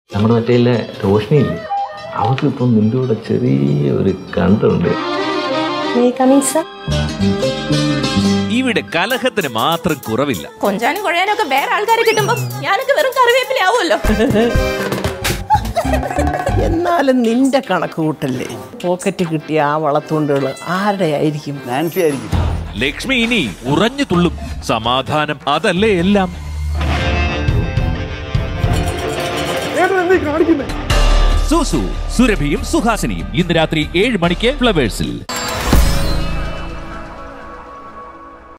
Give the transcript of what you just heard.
നമ്മുടെ മറ്റേ റോഷിനിയില്ലേ അവൾക്ക് ഇപ്പം നിന്റെ കൂടെ ചെറിയ ഒരു കണ്ടുണ്ട് ഇവിടെ കലഹത്തിന് മാത്രം കുറവില്ല കൊഞ്ചാനും കുഴയാനും ഒക്കെ വേറെ ആൾക്കാരെ കിട്ടുമ്പോ ഞാനൊക്കെ വെറും കറിവേപ്പില ആവുമല്ലോ എന്നാലും നിന്റെ കണക്ക് കൂട്ടല്ലേ പോക്കറ്റ് കിട്ടിയ ആ വളത്തുകൊണ്ടുകൾ ആരുടെ ആയിരിക്കും നാൻസി ആയിരിക്കും ലക്ഷ്മി ഇനി ഉറഞ്ഞു തുള്ളും സമാധാനം അതല്ലേ എല്ലാം സുസു സുരഭിയും സുഹാസിനിയും ഇന്ന് രാത്രി ഏഴ് മണിക്ക് ഫ്ലവേഴ്സിൽ